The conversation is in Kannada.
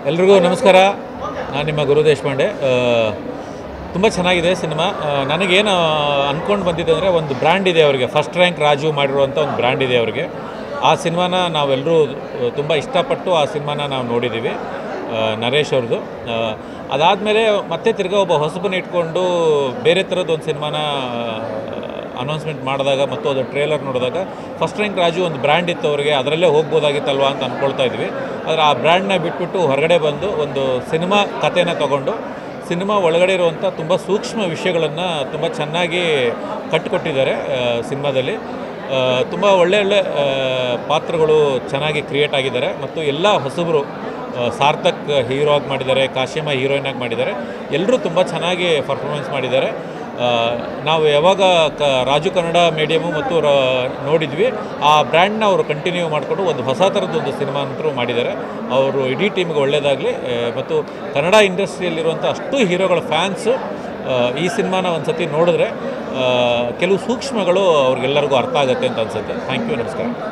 ಎಲ್ರಿಗೂ ನಮಸ್ಕಾರ ನಾನು ನಿಮ್ಮ ಗುರು ದೇಶಪಾಂಡೆ ತುಂಬ ಚೆನ್ನಾಗಿದೆ ಸಿನಿಮಾ ಆ, ನನಗೇನು ಅಂದ್ಕೊಂಡು ಬಂದಿದೆ ಅಂದರೆ ಒಂದು ಬ್ರ್ಯಾಂಡ್ ಇದೆ ಅವರಿಗೆ ಫಸ್ಟ್ ರ್ಯಾಂಕ್ ರಾಜು ಮಾಡಿರುವಂಥ ಒಂದು ಬ್ರ್ಯಾಂಡ್ ಇದೆ ಅವರಿಗೆ ಆ ಸಿನಿಮಾನ ನಾವೆಲ್ಲರೂ ತುಂಬ ಇಷ್ಟಪಟ್ಟು ಆ ಸಿನಿಮಾನ ನಾವು ನೋಡಿದ್ದೀವಿ ಆ, ನರೇಶ್ ಅವ್ರದ್ದು ಅದಾದಮೇಲೆ ಮತ್ತೆ ತಿರ್ಗಾ ಒಬ್ಬ ಹೊಸಬನ್ನ ಇಟ್ಕೊಂಡು ಬೇರೆ ಥರದ್ದು ಒಂದು ಸಿನಿಮಾನ ಅನೌನ್ಸ್ಮೆಂಟ್ ಮಾಡಿದಾಗ ಮತ್ತು ಅದು ಟ್ರೇಲರ್ ನೋಡಿದಾಗ ಫಸ್ಟ್ ರ್ಯಾಂಕ್ ರಾಜು ಒಂದು ಬ್ರ್ಯಾಂಡ್ ಇತ್ತು ಅವರಿಗೆ ಅದರಲ್ಲೇ ಹೋಗ್ಬೋದಾಗಿತ್ತಲ್ವ ಅಂತ ಅಂದ್ಕೊಳ್ತಾ ಇದ್ವಿ ಆದರೆ ಆ ಬ್ರ್ಯಾಂಡ್ನ ಬಿಟ್ಬಿಟ್ಟು ಹೊರಗಡೆ ಬಂದು ಒಂದು ಸಿನಿಮಾ ಕಥೆನ ತಗೊಂಡು ಸಿನಿಮಾ ಒಳಗಡೆ ಇರುವಂಥ ತುಂಬ ಸೂಕ್ಷ್ಮ ವಿಷಯಗಳನ್ನು ತುಂಬ ಚೆನ್ನಾಗಿ ಕಟ್ಟಿಕೊಟ್ಟಿದ್ದಾರೆ ಸಿನಿಮಾದಲ್ಲಿ ತುಂಬ ಒಳ್ಳೆ ಒಳ್ಳೆ ಆ, ಪಾತ್ರಗಳು ಚೆನ್ನಾಗಿ ಕ್ರಿಯೇಟ್ ಆಗಿದ್ದಾರೆ ಮತ್ತು ಎಲ್ಲ ಹೊಸಬರು ಆ, ಸಾರ್ಥಕ್ ಹೀರೋ ಆಗಿ ಮಾಡಿದ್ದಾರೆ ಕಾಶಿಮ ಹೀರೋಯಿನ್ ಆಗಿ ಮಾಡಿದ್ದಾರೆ ಎಲ್ಲರೂ ತುಂಬ ಚೆನ್ನಾಗಿ ಪರ್ಫಾರ್ಮೆನ್ಸ್ ಮಾಡಿದ್ದಾರೆ ಆ, ನಾವು ಯಾವಾಗ ಕ ರಾಜು ಕನ್ನಡ ಮೀಡಿಯಮು ಮತ್ತು ರ ನೋಡಿದ್ವಿ ಆ ಬ್ರ್ಯಾಂಡ್ನ ಅವರು ಕಂಟಿನ್ಯೂ ಮಾಡಿಕೊಂಡು ಒಂದು ಹೊಸ ಥರದ್ದು ಒಂದು ಸಿನಿಮಾ ಅಂತೂ ಮಾಡಿದ್ದಾರೆ ಅವರು ಇಡೀ ಟೀಮ್ಗೆ ಒಳ್ಳೆಯದಾಗಲಿ ಮತ್ತು ಕನ್ನಡ ಇಂಡಸ್ಟ್ರಿಯಲ್ಲಿರುವಂಥ ಅಷ್ಟು ಹೀರೋಗಳ ಫ್ಯಾನ್ಸು ಈ ಸಿನಿಮಾನ ಒಂದು ಸತಿ ನೋಡಿದ್ರೆ ಆ, ಕೆಲವು ಸೂಕ್ಷ್ಮಗಳು ಅವ್ರಿಗೆಲ್ಲರಿಗೂ ಅರ್ಥ ಆಗುತ್ತೆ ಅಂತ ಅನಿಸುತ್ತೆ ಥ್ಯಾಂಕ್ ಯು ನಮಸ್ಕಾರ